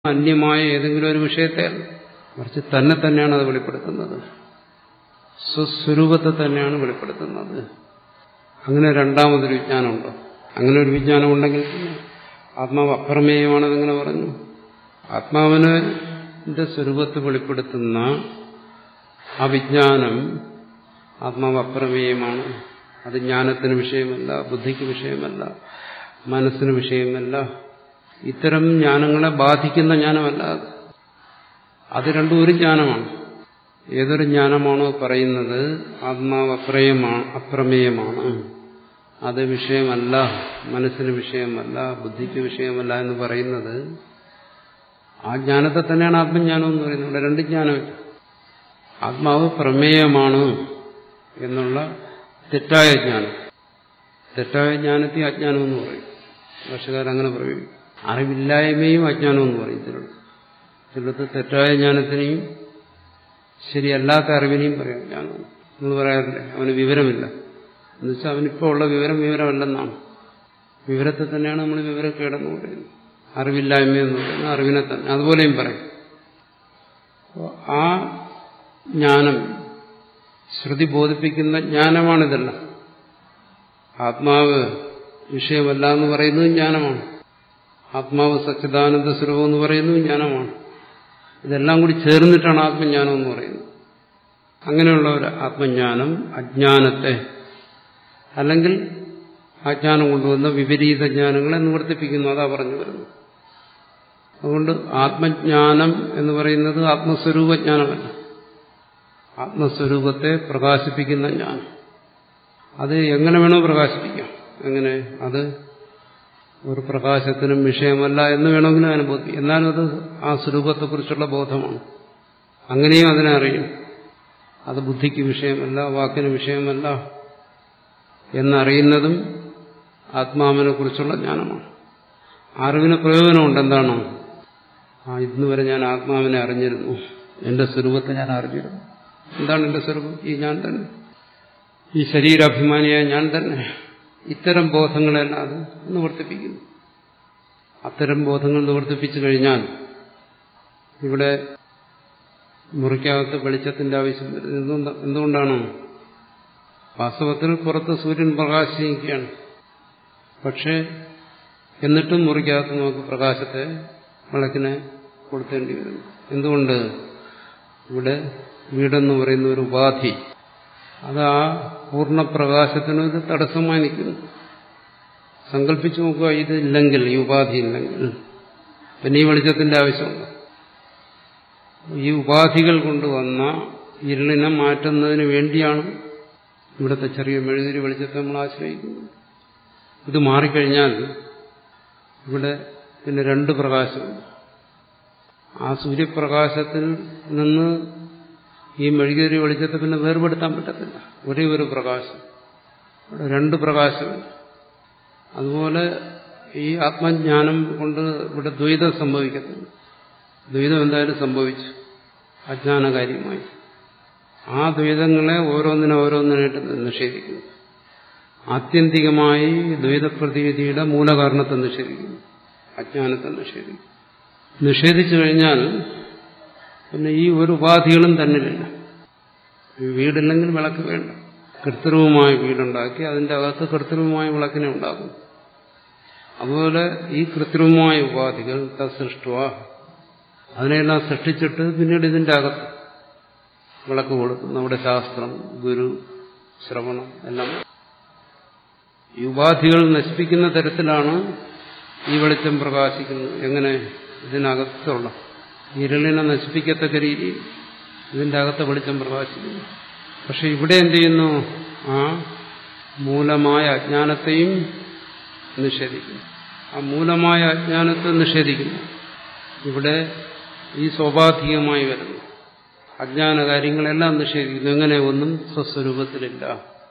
അന്യമായ ഏതെങ്കിലും ഒരു വിഷയത്തെ മറിച്ച് തന്നെ തന്നെയാണ് അത് വെളിപ്പെടുത്തുന്നത് സ്വസ്വരൂപത്തെ തന്നെയാണ് വെളിപ്പെടുത്തുന്നത് അങ്ങനെ രണ്ടാമതൊരു വിജ്ഞാനമുണ്ടോ അങ്ങനെ ഒരു വിജ്ഞാനം ഉണ്ടെങ്കിൽ പിന്നെ ആത്മാവ് അപ്രമേയമാണെന്നെങ്ങനെ പറഞ്ഞു ആത്മാവിനെ സ്വരൂപത്തെ വെളിപ്പെടുത്തുന്ന ആ വിജ്ഞാനം ആത്മാവ് അപ്രമേയമാണ് അത് ജ്ഞാനത്തിന് വിഷയമല്ല ബുദ്ധിക്ക് വിഷയമല്ല മനസ്സിന് വിഷയമല്ല ഇത്തരം ജ്ഞാനങ്ങളെ ബാധിക്കുന്ന ജ്ഞാനമല്ല അത് അത് രണ്ടും ഒരു ജ്ഞാനമാണ് ഏതൊരു ജ്ഞാനമാണോ പറയുന്നത് ആത്മാവ് അപ്രയമാണ് അപ്രമേയമാണ് അത് വിഷയമല്ല മനസ്സിന് വിഷയമല്ല ബുദ്ധിക്ക് വിഷയമല്ല എന്ന് പറയുന്നത് ആ ജ്ഞാനത്തെ തന്നെയാണ് ആത്മജ്ഞാനം എന്ന് പറയുന്നത് ഇവിടെ രണ്ട് ജ്ഞാനമില്ല ആത്മാവ് പ്രമേയമാണ് എന്നുള്ള തെറ്റായ ജ്ഞാനം തെറ്റായ ജ്ഞാനത്തെ അജ്ഞാനം എന്ന് പറയും ഭാഷകാരങ്ങനെ പറയും അറിവില്ലായ്മയും അജ്ഞാനം എന്ന് പറയും ചിലടത്ത് ചിലടത്ത് തെറ്റായ ജ്ഞാനത്തിനെയും ശരിയല്ലാത്ത അറിവിനെയും പറയാം ജ്ഞാനം എന്ന് പറയാറില്ലേ അവന് വിവരമില്ല എന്നുവെച്ചാൽ അവനിപ്പോൾ ഉള്ള വിവരം വിവരമല്ലെന്നാണ് വിവരത്തെ തന്നെയാണ് നമ്മൾ വിവരക്കേടെന്ന് പറയുന്നത് അറിവില്ലായ്മ എന്ന് പറയുന്നത് അറിവിനെ തന്നെ അതുപോലെയും പറയും ആ ജ്ഞാനം ശ്രുതി ബോധിപ്പിക്കുന്ന ജ്ഞാനമാണിതല്ല ആത്മാവ് വിഷയമല്ല എന്ന് പറയുന്നത് ജ്ഞാനമാണ് ആത്മാവ് സച്ചിദാനന്ദ സ്വരൂപം എന്ന് പറയുന്നത് ജ്ഞാനമാണ് ഇതെല്ലാം കൂടി ചേർന്നിട്ടാണ് ആത്മജ്ഞാനം എന്ന് പറയുന്നത് അങ്ങനെയുള്ള ഒരു ആത്മജ്ഞാനം അജ്ഞാനത്തെ അല്ലെങ്കിൽ അജ്ഞാനം കൊണ്ടുവന്ന വിപരീത ജ്ഞാനങ്ങളെ നിവർത്തിപ്പിക്കുന്നു അതാ പറഞ്ഞു വരുന്നത് അതുകൊണ്ട് ആത്മജ്ഞാനം എന്ന് പറയുന്നത് ആത്മസ്വരൂപജ്ഞാനമല്ല ആത്മസ്വരൂപത്തെ പ്രകാശിപ്പിക്കുന്ന ജ്ഞാനം അത് എങ്ങനെ വേണോ പ്രകാശിപ്പിക്കാം എങ്ങനെ അത് ഒരു പ്രകാശത്തിനും വിഷയമല്ല എന്ന് വേണമെങ്കിലും അനുഭവത്തി എന്നാലും അത് ആ സ്വരൂപത്തെക്കുറിച്ചുള്ള ബോധമാണ് അങ്ങനെയും അതിനെ അറിയും അത് ബുദ്ധിക്ക് വിഷയമല്ല വാക്കിന് വിഷയമല്ല എന്നറിയുന്നതും ആത്മാവിനെ കുറിച്ചുള്ള ജ്ഞാനമാണ് അറിവിന് പ്രയോജനമുണ്ട് എന്താണ് ആ ഇന്ന് വരെ ഞാൻ ആത്മാവിനെ അറിഞ്ഞിരുന്നു എന്റെ സ്വരൂപത്തെ ഞാൻ അറിഞ്ഞിരുന്നു എന്താണ് എന്റെ സ്വരൂപം ഈ ഞാൻ തന്നെ ഈ ശരീരാഭിമാനിയായ ഞാൻ തന്നെ ഇത്തരം ബോധങ്ങളെല്ലാം അത് നിവർത്തിപ്പിക്കുന്നു അത്തരം ബോധങ്ങൾ നിവർത്തിപ്പിച്ചു കഴിഞ്ഞാൽ ഇവിടെ മുറിക്കകത്ത് വെളിച്ചത്തിന്റെ ആവശ്യം വരുന്നത് എന്തുകൊണ്ടാണ് വാസ്തവത്തിൽ പുറത്ത് സൂര്യൻ പ്രകാശിക്കുകയാണ് പക്ഷേ എന്നിട്ടും മുറിക്കകത്ത് നമുക്ക് പ്രകാശത്തെ വിളക്കിനെ കൊടുത്തേണ്ടി വരുന്നു എന്തുകൊണ്ട് ഇവിടെ വീടെന്ന് പറയുന്ന ഒരു ഉപാധി അത് ആ പൂർണ്ണപ്രകാശത്തിന് ഒരു തടസ്സമായി നിൽക്കുന്നു സങ്കല്പിച്ചു നോക്കുക ഇതില്ലെങ്കിൽ ഈ ഉപാധി ഇല്ലെങ്കിൽ പിന്നെ ഈ വെളിച്ചത്തിന്റെ ആവശ്യമുണ്ട് ഈ ഉപാധികൾ കൊണ്ടുവന്ന ഇരുളിനെ മാറ്റുന്നതിന് വേണ്ടിയാണ് ഇവിടുത്തെ ചെറിയ മെഴുതിരി വെളിച്ചത്തെ നമ്മൾ ആശ്രയിക്കുന്നത് ഇത് മാറിക്കഴിഞ്ഞാൽ ഇവിടെ പിന്നെ രണ്ട് പ്രകാശമുണ്ട് ആ സൂര്യപ്രകാശത്തിൽ നിന്ന് ഈ മെഴുകേറി വെളിച്ചത്തെ പിന്നെ വേർപെടുത്താൻ പറ്റത്തില്ല ഒരേ ഒരു പ്രകാശം ഇവിടെ രണ്ട് പ്രകാശമില്ല അതുപോലെ ഈ ആത്മജ്ഞാനം കൊണ്ട് ഇവിടെ ദ്വൈതം സംഭവിക്കത്തില്ല ദ്വൈതം എന്തായാലും സംഭവിച്ചു അജ്ഞാനകാര്യമായി ആ ദ്വൈതങ്ങളെ ഓരോന്നിനെ ഓരോന്നിനായിട്ട് നിഷേധിക്കുന്നു ആത്യന്തികമായി ദ്വൈതപ്രതീതിയുടെ മൂലകാരണത്തെ നിഷേധിക്കുന്നു അജ്ഞാനത്തെ നിഷേധിക്കുന്നു നിഷേധിച്ചു കഴിഞ്ഞാൽ പിന്നെ ഈ ഒരു ഉപാധികളും തന്നിലില്ല വീടില്ലെങ്കിൽ വിളക്ക് വേണ്ട കൃത്രിമമായ വീടുണ്ടാക്കി അതിന്റെ അകത്ത് കൃത്രിമമായ വിളക്കിനെ ഉണ്ടാക്കും അതുപോലെ ഈ കൃത്രിമമായ ഉപാധികൾ സൃഷ്ടുവ അതിനെല്ലാം സൃഷ്ടിച്ചിട്ട് പിന്നീട് ഇതിന്റെ അകത്ത് വിളക്ക് കൊടുക്കും നമ്മുടെ ശാസ്ത്രം ഗുരു ശ്രവണം എല്ലാം ഈ ഉപാധികൾ നശിപ്പിക്കുന്ന തരത്തിലാണ് ഈ വെളിച്ചം പ്രകാശിക്കുന്നത് എങ്ങനെ ഇതിനകത്തുള്ള ഇരുളിനെ നശിപ്പിക്കത്തക്ക രീതിയിൽ ഇതിന്റെ അകത്ത് വെളിച്ചം പ്രകാശിക്കുന്നു പക്ഷെ ഇവിടെ എന്ത് ചെയ്യുന്നു ആ മൂലമായ അജ്ഞാനത്തെയും നിഷേധിക്കുന്നു ആ മൂലമായ അജ്ഞാനത്തെ നിഷേധിക്കുന്നു ഇവിടെ ഈ സ്വാഭാവികമായി വരുന്നു അജ്ഞാന കാര്യങ്ങളെല്ലാം നിഷേധിക്കുന്നു എങ്ങനെ ഒന്നും സ്വസ്വരൂപത്തിലില്ല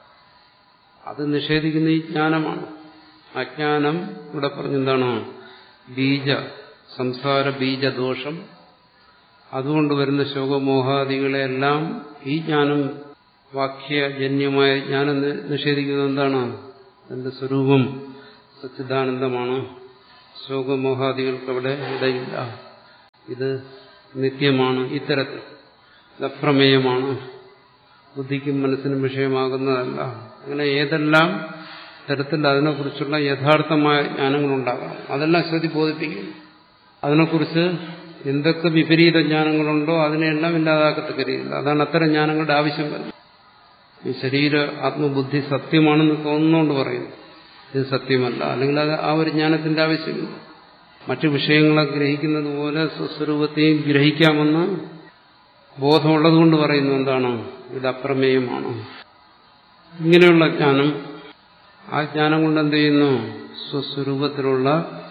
അത് നിഷേധിക്കുന്ന ഈ ജ്ഞാനമാണ് അജ്ഞാനം ഇവിടെ പറഞ്ഞെന്താണ് ബീജ സംസാര ബീജദോഷം അതുകൊണ്ട് വരുന്ന ശോകമോഹാദികളെല്ലാം ഈ ജ്ഞാനം വാക്യജന്യമായ ജ്ഞാനം നിഷേധിക്കുന്നത് എന്താണ് എന്റെ സ്വരൂപം സച്ചിദാനന്ദമാണ് ശോകമോഹാദികൾക്ക് അവിടെ ഇടയില്ല ഇത് നിത്യമാണ് ഇത്തരത്തിൽ ഇത് അപ്രമേയമാണ് ബുദ്ധിക്കും മനസ്സിനും വിഷയമാകുന്നതല്ല അങ്ങനെ ഏതെല്ലാം തരത്തിൽ അതിനെക്കുറിച്ചുള്ള യഥാർത്ഥമായ ജ്ഞാനങ്ങളുണ്ടാകാം അതെല്ലാം ശ്രുതി ബോധിപ്പിക്കും അതിനെക്കുറിച്ച് എന്തൊക്കെ വിപരീത ജ്ഞാനങ്ങളുണ്ടോ അതിനെല്ലാം ഇല്ലാതാക്കത്തക്ക രീതിയിൽ അതാണ് അത്തരം ജ്ഞാനങ്ങളുടെ ആവശ്യം വരുന്നത് ഈ ശരീര ആത്മബുദ്ധി സത്യമാണെന്ന് തോന്നുന്നതുകൊണ്ട് പറയുന്നു ഇത് സത്യമല്ല അല്ലെങ്കിൽ അത് ആ ഒരു ജ്ഞാനത്തിന്റെ ആവശ്യമില്ല മറ്റു വിഷയങ്ങളെ ഗ്രഹിക്കുന്നത് പോലെ സ്വസ്വരൂപത്തെയും ഗ്രഹിക്കാമെന്ന് ബോധമുള്ളതുകൊണ്ട് പറയുന്നു എന്താണ് ഇത് അപ്രമേയമാണ് ഇങ്ങനെയുള്ള ജ്ഞാനം ആ ജ്ഞാനം കൊണ്ട് എന്ത് ചെയ്യുന്നു സ്വസ്വരൂപത്തിലുള്ള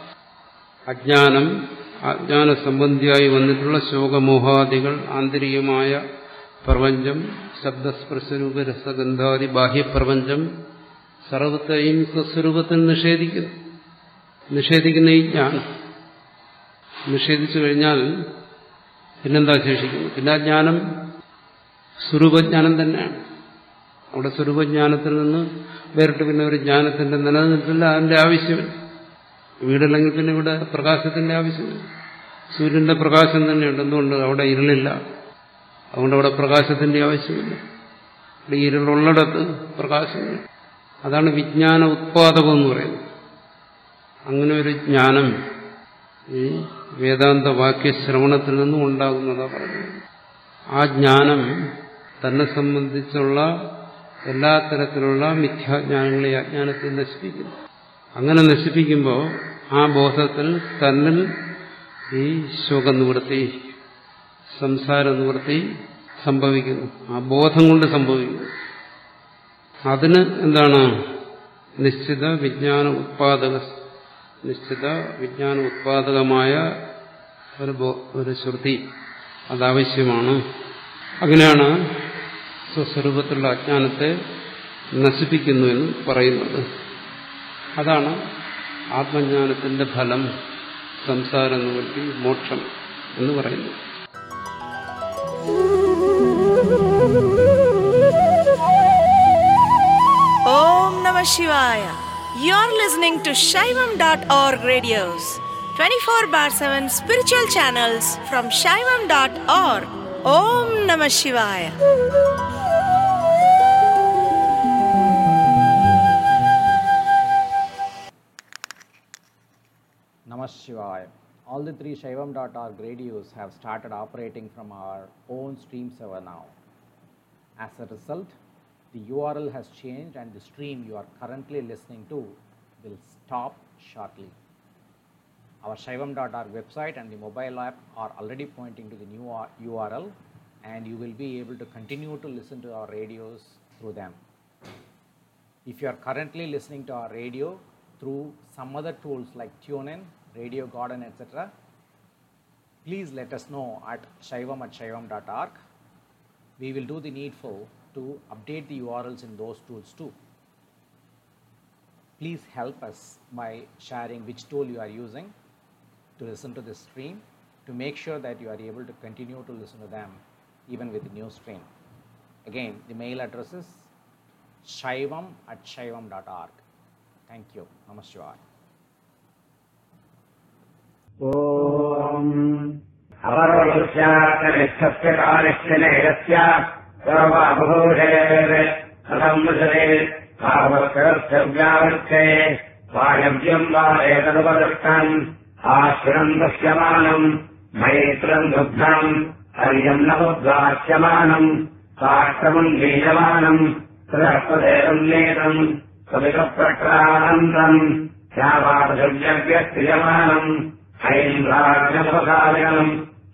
അജ്ഞാനം അജ്ഞാന സംബന്ധിയായി വന്നിട്ടുള്ള ശോകമോഹാദികൾ ആന്തരികമായ പ്രപഞ്ചം ശബ്ദസ്പർശരൂപ രസഗന്ധാദി ബാഹ്യപ്രപഞ്ചം സർവത്തെയും സ്വസ്വരൂപത്തിൽ നിഷേധിക്കുന്നു നിഷേധിക്കുന്ന ഈ ജ്ഞാനം നിഷേധിച്ചു കഴിഞ്ഞാൽ പിന്നെന്താ ശേഷിക്കുന്നത് പിന്നെ ആ ജ്ഞാനം സ്വരൂപജ്ഞാനം തന്നെയാണ് അവിടെ സ്വരൂപജ്ഞാനത്തിൽ നിന്ന് വേറിട്ട് പിന്നെ ഒരു ജ്ഞാനത്തിന്റെ നിലനിൽപ്പില്ല അതിന്റെ ആവശ്യമില്ല വീടല്ലെങ്കിൽ പിന്നെ ഇവിടെ പ്രകാശത്തിന്റെ ആവശ്യമില്ല സൂര്യന്റെ പ്രകാശം തന്നെയുണ്ട് എന്തുകൊണ്ട് അവിടെ ഇരുളില്ല അതുകൊണ്ട് അവിടെ പ്രകാശത്തിന്റെ ആവശ്യമില്ല ഇവിടെ ഇരുളുള്ളിടത്ത് പ്രകാശമില്ല അതാണ് വിജ്ഞാന ഉത്പാദകം എന്ന് പറയുന്നത് അങ്ങനെ ഒരു ജ്ഞാനം ഈ വേദാന്ത വാക്യശ്രവണത്തിൽ നിന്നും ഉണ്ടാകുന്നതാണ് പറയുന്നത് ആ ജ്ഞാനം തന്നെ സംബന്ധിച്ചുള്ള എല്ലാ തരത്തിലുള്ള മിഥ്യാജ്ഞാനങ്ങളെ അജ്ഞാനത്തെ നശിപ്പിക്കുന്നു അങ്ങനെ നശിപ്പിക്കുമ്പോൾ ആ ബോധത്തിൽ തന്നിൽ ഈ ശോകനിവൃത്തി സംസാര നിവൃത്തി സംഭവിക്കുന്നു ആ ബോധം കൊണ്ട് സംഭവിക്കുന്നു അതിന് എന്താണ് നിശ്ചിത വിജ്ഞാന ഉത്പാദക നിശ്ചിത വിജ്ഞാന ഉത്പാദകമായ ഒരു ഒരു ശ്രുതി അതാവശ്യമാണ് അങ്ങനെയാണ് സ്വസ്വരൂപത്തിലുള്ള അജ്ഞാനത്തെ നശിപ്പിക്കുന്നു എന്ന് പറയുന്നത് അതാണ് ആത്മജ്ഞാനത്തിന്റെ ഫലം സംസാര നിവൃത്തി മോക്ഷം എന്ന് പറയുന്നു Om Namah Shivaya. You're listening to Shaivam.org radios, 24 bar 7 spiritual channels from Shaivam.org. Om Namah Shivaya. Namah Shivaya. All the three Shaivam.org radios have started operating from our own stream server now. As a result, the URL has changed and the stream you are currently listening to will stop shortly. Our Shaivam.org website and the mobile app are already pointing to the new URL and you will be able to continue to listen to our radios through them. If you are currently listening to our radio through some other tools like TuneIn, Radio Garden, etc., please let us know at shaivam at shaivam.org. We will do the needful to update the URLs in those tools too. Please help us by sharing which tool you are using to listen to this stream to make sure that you are able to continue to listen to them even with the new stream. Again, the mail address is shaivam at shaivam.org. Thank you. Namaskar. ॐ अपरोक्षात्तनिष्ठस्य कालस्य नेरस्य सर्वभूषेर् कथम् वसते भावकरस्य व्यावृत्ते वायव्यम् वा एतदुपदृष्टम् आश्रम् दृश्यमानम् मैत्रम् दुग्धम् हर्यम् नवोद्गास्यमानम् साष्टमम् बीजमानम् बृहस्पदेवम् नेतम् कविकप्रक्रानन्दम् श्यावादव्यक्रियमानम् ऐन्द्राग्नपकालयम्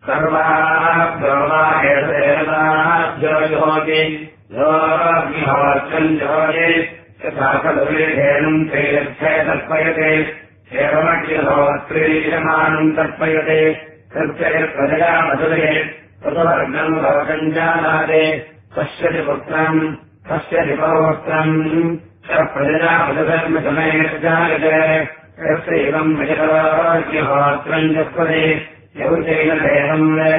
सर्वाभ्योवाहेर्देवताभ्यो योगिहोर्चम् योगे यथा खलुलेधेनम् तैरक्षे तर्पयते एवमक्षहोत्रीयमानम् तर्पयते तर्पयत्प्रजया मधुरे कृतवर्गम् भवकम् जानादे पश्यति पुत्रम् पश्यति पौत्रम् स प्रजया मधुधर्मसमये यस्यैवम् विजहोत्रम् जस्पदे यौतेन देहम्